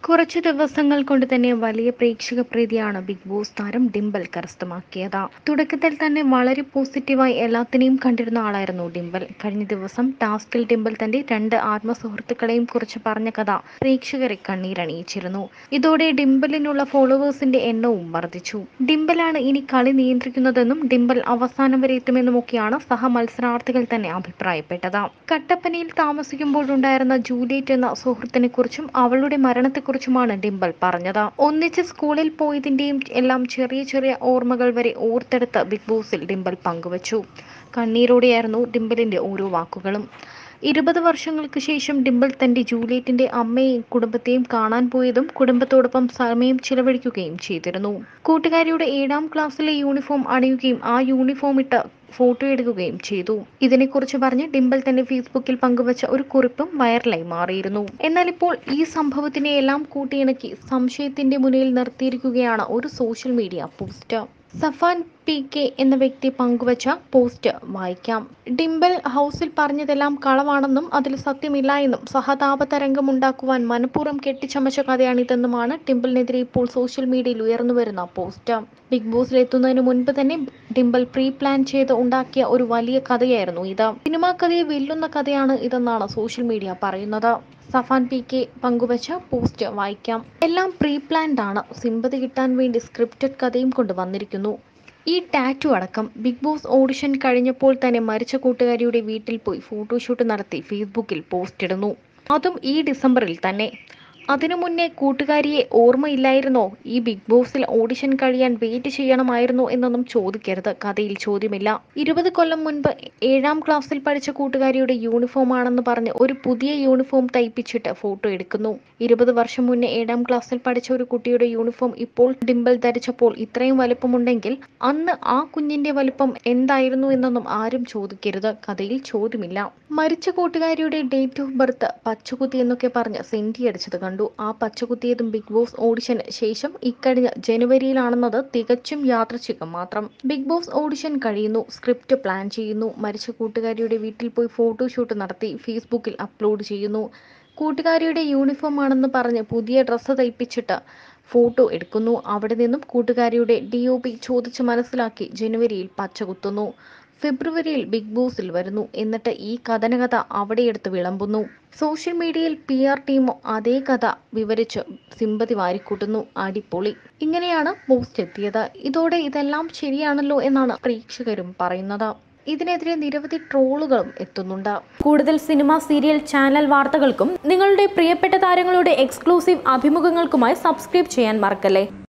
കുറച്ചു ദിവസങ്ങൾ കൊണ്ട് തന്നെ വലിയ പ്രേക്ഷക പ്രീതിയാണ് ബിഗ് ബോസ് താരം ഡിംപിൾ കരസ്ഥമാക്കിയത് തുടക്കത്തിൽ തന്നെ വളരെ പോസിറ്റീവായി എല്ലാത്തിനെയും കണ്ടിരുന്ന ആളായിരുന്നു ഡിംപിൾ കഴിഞ്ഞ ദിവസം ടാസ്കിൽ ഡിംപിൾ തന്റെ രണ്ട് ആത്മസുഹൃത്തുക്കളെയും കുറിച്ച് പറഞ്ഞ കഥ പ്രേക്ഷകരെ കണ്ണീരണിയിച്ചിരുന്നു ഇതോടെ ഡിംപിളിനുള്ള ഫോളോവേഴ്സിന്റെ എണ്ണവും വർദ്ധിച്ചു ഡിംപിളാണ് ഇനി കളി നിയന്ത്രിക്കുന്നതെന്നും ഡിംപിൾ അവസാനം വരെ എത്തുമെന്നുമൊക്കെയാണ് സഹ മത്സരാർത്ഥികൾ തന്നെ അഭിപ്രായപ്പെട്ടത് കട്ടപ്പനയിൽ താമസിക്കുമ്പോഴുണ്ടായിരുന്ന ജൂലിയറ്റ് എന്ന സുഹൃത്തിനെ കുറിച്ചും അവളുടെ മരണത്തെക്കുറിച്ചുമാണ് ഡിംപിൾ പറഞ്ഞത് ഒന്നിച്ച് സ്കൂളിൽ പോയതിന്റെയും എല്ലാം ചെറിയ ചെറിയ ഓർമ്മകൾ വരെ ഓർത്തെടുത്ത് ബിഗ് ബോസിൽ ഡിംപിൾ പങ്കുവച്ചു കണ്ണീരോടെയായിരുന്നു ഡിംപിളിന്റെ ഓരോ വാക്കുകളും ഇരുപത് വർഷങ്ങൾക്ക് ശേഷം ഡിംപിൾ തന്റെ ജൂലിയറ്റിന്റെ അമ്മയെയും കുടുംബത്തെയും കാണാൻ പോയതും കുടുംബത്തോടൊപ്പം സമയം ചിലവഴിക്കുകയും ചെയ്തിരുന്നു കൂട്ടുകാരിയുടെ ഏഴാം ക്ലാസ്സിലെ യൂണിഫോം അണിയുകയും ആ യൂണിഫോം ഇട്ട് ഫോട്ടോ എടുക്കുകയും ചെയ്തു ഇതിനെക്കുറിച്ച് പറഞ്ഞ് ഡിംപിൾ തന്റെ ഫേസ്ബുക്കിൽ പങ്കുവച്ച ഒരു കുറിപ്പും വൈറലായി മാറിയിരുന്നു എന്നാൽ ഇപ്പോൾ ഈ സംഭവത്തിനെ എല്ലാം കൂട്ടിയിണക്കി സംശയത്തിന്റെ മുന്നിൽ നിർത്തിയിരിക്കുകയാണ് ഒരു social media post Safan P K എന്ന വ്യക്തി പങ്കുവച്ച പോസ്റ്റ് വായിക്കാം ഡിംപിൾ ഹൗസിൽ പറഞ്ഞതെല്ലാം കളവാണെന്നും അതിൽ സത്യമില്ല എന്നും സഹതാപ തരംഗം ഉണ്ടാക്കുവാൻ മനഃപൂർവ്വം കെട്ടിച്ചമച്ച കഥയാണിതെന്നുമാണ് ഡിംപിളിനെതിരെ ഇപ്പോൾ സോഷ്യൽ മീഡിയയിൽ ഉയർന്നുവരുന്ന പോസ്റ്റ് ബിഗ് ബോസിൽ എത്തുന്നതിന് മുൻപ് തന്നെ ഡിംപിൾ പ്രീ പ്ലാൻ ചെയ്ത് ഉണ്ടാക്കിയ ഒരു വലിയ കഥയായിരുന്നു ഇത് സിനിമാ കഥയെ വെല്ലുന്ന കഥയാണ് ഇതെന്നാണ് സോഷ്യൽ മീഡിയ പറയുന്നത് സഫാൻ പി കെ പങ്കുവച്ച പോസ്റ്റ് വായിക്കാം എല്ലാം പ്രീ പ്ലാൻഡ് ആണ് സിമ്പതി കിട്ടാൻ വേണ്ടി സ്ക്രിപ്റ്റഡ് കഥയും കൊണ്ട് വന്നിരിക്കുന്നു ഈ ടാറ്റു അടക്കം ബിഗ് ബോസ് ഓഡിഷൻ കഴിഞ്ഞപ്പോൾ തന്നെ മരിച്ച കൂട്ടുകാരിയുടെ വീട്ടിൽ പോയി ഫോട്ടോഷൂട്ട് നടത്തി ഫേസ്ബുക്കിൽ പോസ്റ്റ് ഇടുന്നു അതും ഈ ഡിസംബറിൽ തന്നെ അതിനു മുന്നേ കൂട്ടുകാരിയെ ഓർമ്മയില്ലായിരുന്നോ ഈ ബിഗ് ബോസിൽ ഓഡിഷൻ കഴിയാൻ വെയിറ്റ് ചെയ്യണമായിരുന്നോ എന്നൊന്നും ചോദിക്കരുത് കഥയിൽ ചോദ്യമില്ല ഇരുപത് കൊല്ലം മുൻപ് ഏഴാം ക്ലാസ്സിൽ പഠിച്ച കൂട്ടുകാരിയുടെ യൂണിഫോം ആണെന്ന് പറഞ്ഞ് ഒരു പുതിയ യൂണിഫോം തയ്പ്പിച്ചിട്ട് ഫോട്ടോ എടുക്കുന്നു ഇരുപത് വർഷം മുന്നേ ഏഴാം ക്ലാസ്സിൽ പഠിച്ച ഒരു കുട്ടിയുടെ യൂണിഫോം ഇപ്പോൾ ഡിംപിൾ ധരിച്ചപ്പോൾ ഇത്രയും വലുപ്പമുണ്ടെങ്കിൽ അന്ന് ആ കുഞ്ഞിന്റെ വലുപ്പം എന്തായിരുന്നു എന്നൊന്നും ആരും ചോദിക്കരുത് കഥയിൽ ചോദ്യമില്ല മരിച്ച കൂട്ടുകാരിയുടെ ഡേറ്റ് ഓഫ് ബർത്ത് പച്ചകുത്തി എന്നൊക്കെ പറഞ്ഞ് സെന്റി അടിച്ചത് കണ്ടു ആ പച്ചകുത്തിയതും ബിഗ് ബോസ് ഓഡിഷന് ശേഷം ഇക്കഴിഞ്ഞ ജനുവരിയിലാണെന്നത് തികച്ചും യാദൃച്ഛികം മാത്രം ബിഗ് ബോസ് ഓഡിഷൻ കഴിയുന്നു സ്ക്രിപ്റ്റ് പ്ലാൻ ചെയ്യുന്നു മരിച്ച കൂട്ടുകാരിയുടെ വീട്ടിൽ പോയി ഫോട്ടോഷൂട്ട് നടത്തി ഫേസ്ബുക്കിൽ അപ്ലോഡ് ചെയ്യുന്നു കൂട്ടുകാരിയുടെ യൂണിഫോം ആണെന്ന് പറഞ്ഞ് പുതിയ ഡ്രസ്സ് തയ്പ്പിച്ചിട്ട് ഫോട്ടോ എടുക്കുന്നു അവിടെ നിന്നും കൂട്ടുകാരിയുടെ ഡി ഒ പി ചോദിച്ച് മനസ്സിലാക്കി ജനുവരിയിൽ പച്ചകുത്തുന്നു ഫെബ്രുവരിയിൽ ബിഗ് ബോസിൽ വരുന്നു എന്നിട്ട് ഈ കഥനകഥ അവിടെയെടുത്ത് വിളമ്പുന്നു സോഷ്യൽ മീഡിയയിൽ പി ആർ ടീമോ അതേ കഥ വിവരിച്ച് സിമ്പതി വാരിക്കൂട്ടുന്നു അടിപൊളി ഇങ്ങനെയാണ് പോസ്റ്റ് എത്തിയത് ഇതോടെ ഇതെല്ലാം ശരിയാണല്ലോ എന്നാണ് പ്രേക്ഷകരും പറയുന്നത് ഇതിനെതിരെ നിരവധി ട്രോളുകളും എത്തുന്നുണ്ട് കൂടുതൽ സിനിമ സീരിയൽ ചാനൽ വാർത്തകൾക്കും നിങ്ങളുടെ പ്രിയപ്പെട്ട താരങ്ങളുടെ എക്സ്ക്ലൂസീവ് അഭിമുഖങ്ങൾക്കുമായി സബ്സ്ക്രൈബ് ചെയ്യാൻ മറക്കല്ലേ